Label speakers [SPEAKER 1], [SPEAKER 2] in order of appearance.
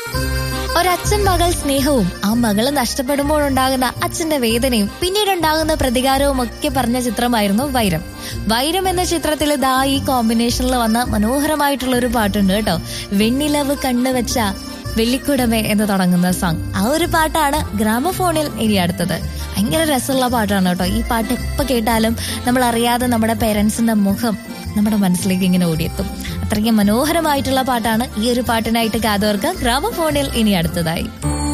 [SPEAKER 1] ഒരച്ഛൻ മകൾ സ്നേഹവും ആ മകള് നഷ്ടപ്പെടുമ്പോൾ ഉണ്ടാകുന്ന അച്ഛന്റെ വേദനയും പിന്നീട് ഉണ്ടാകുന്ന പ്രതികാരവും ഒക്കെ പറഞ്ഞ ചിത്രമായിരുന്നു വൈരം വൈരം എന്ന ചിത്രത്തിൽ ദാ ഈ കോമ്പിനേഷനിൽ വന്ന മനോഹരമായിട്ടുള്ള ഒരു പാട്ടുണ്ട് കേട്ടോ വെണ്ണിലവ് കണ്ണു വെച്ച വെള്ളിക്കുടമേ എന്ന് തുടങ്ങുന്ന സോങ് ആ ഒരു പാട്ടാണ് ഗ്രാമഫോണിൽ ഇനി അടുത്തത് ഭയങ്കര രസമുള്ള പാട്ടാണ് കേട്ടോ ഈ പാട്ട് എപ്പോ കേട്ടാലും നമ്മൾ അറിയാതെ നമ്മുടെ പേരൻസിന്റെ മുഖം നമ്മുടെ മനസ്സിലേക്ക് ഇങ്ങനെ ഓടിയെത്തും അത്രയ്ക്ക് മനോഹരമായിട്ടുള്ള പാട്ടാണ് ഈ ഒരു പാട്ടിനായിട്ട് കാതോർക്ക് ഗ്രാമഫോണിൽ ഇനി അടുത്തതായി